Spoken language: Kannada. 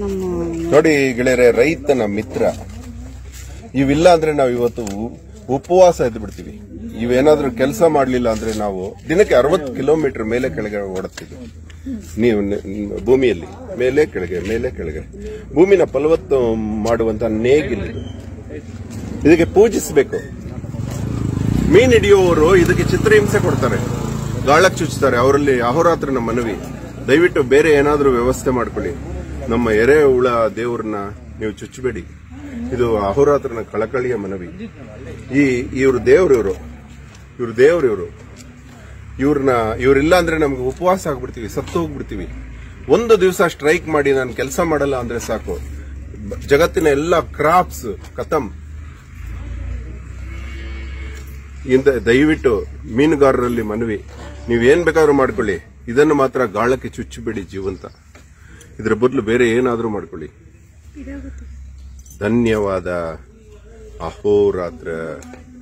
ನಮ್ಮ ನೋಡಿ ಗೆಳೆಯರೆ ರೈತನ ಮಿತ್ರ ಇವಿಲ್ಲ ಅಂದ್ರೆ ನಾವು ಇವತ್ತು ಉಪವಾಸ ಎದ್ದು ಬಿಡ್ತೀವಿ ಇವೇನಾದ್ರೂ ಕೆಲಸ ಮಾಡ್ಲಿಲ್ಲ ಅಂದ್ರೆ ನಾವು ದಿನಕ್ಕೆ ಅರವತ್ತು ಕಿಲೋಮೀಟರ್ ಮೇಲೆ ಕೆಳಗೆ ಓಡುತ್ತೀವಿ ನೀವು ನ- ನ- ಭೂಮಿಯಲ್ಲಿ ಮೇಲೆ ಕೆಳಗೆ ಮೇಲೆ ಕೆಳಗೆ ಭೂಮಿನ ಫಲವತ್ತು ಮಾಡುವಂತ ನೇಗಿಲಿದು ಇದಕ್ಕೆ ಪೂಜಿಸಬೇಕು ಮೀನ್ ಹಿಡಿಯುವವರು ಇದಕ್ಕೆ ಚಿತ್ರಹಿಂಸೆ ಕೊಡ್ತಾರೆ ಗಾಳಕ್ ಚುಚ್ಚುತ್ತಾರೆ ಅವರಲ್ಲಿ ಅಹೋರಾತ್ರನ ಮನವಿ ದಯವಿಟ್ಟು ಬೇರೆ ಏನಾದ್ರೂ ವ್ಯವಸ್ಥೆ ಮಾಡ್ಕೊಳ್ಳಿ ನಮ್ಮ ಎರೆ ಹುಳ ದೇವ್ರನ್ನ ನೀವು ಚುಚ್ಚಬೇಡಿ ಇದು ಅಹೋರಾತ್ರನ ಕಳಕಳಿಯ ಮನವಿ ಈ ಇವ್ರ ದೇವ್ರು ಇವರು ಇವ್ರ ದೇವ್ರು ಇವರು ಇವ್ರನ್ನ ಇವ್ರಿಲ್ಲ ಅಂದ್ರೆ ನಮ್ಗೆ ಉಪವಾಸ ಆಗ್ಬಿಡ್ತೀವಿ ಸತ್ತು ಹೋಗ್ಬಿಡ್ತೀವಿ ಒಂದು ದಿವಸ ಸ್ಟ್ರೈಕ್ ಮಾಡಿ ನಾನು ಕೆಲಸ ಮಾಡಲ್ಲ ಅಂದ್ರೆ ಸಾಕು ಬ- ಜಗತ್ತಿನ ಎಲ್ಲ ಕ್ರಾಪ್ಸ್ ಖತಮ್ ಇಂದ ದಯವಿಟ್ಟು ಮೀನುಗಾರರಲ್ಲಿ ಮನವಿ ನೀವೇನ್ ಬೇಕಾದ್ರೂ ಮಾಡ್ಕೊಳ್ಳಿ ಇದನ್ನು ಮಾತ್ರ ಗಾಳಕ್ಕೆ ಚುಚ್ಚಬೇಡಿ ಜೀವಂತ ಇದರ ಬದಲು ಬೇರೆ ಏನಾದ್ರೂ ಮಾಡ್ಕೊಳ್ಳಿ ಧನ್ಯವಾದ ಅಹೋರಾತ್ರ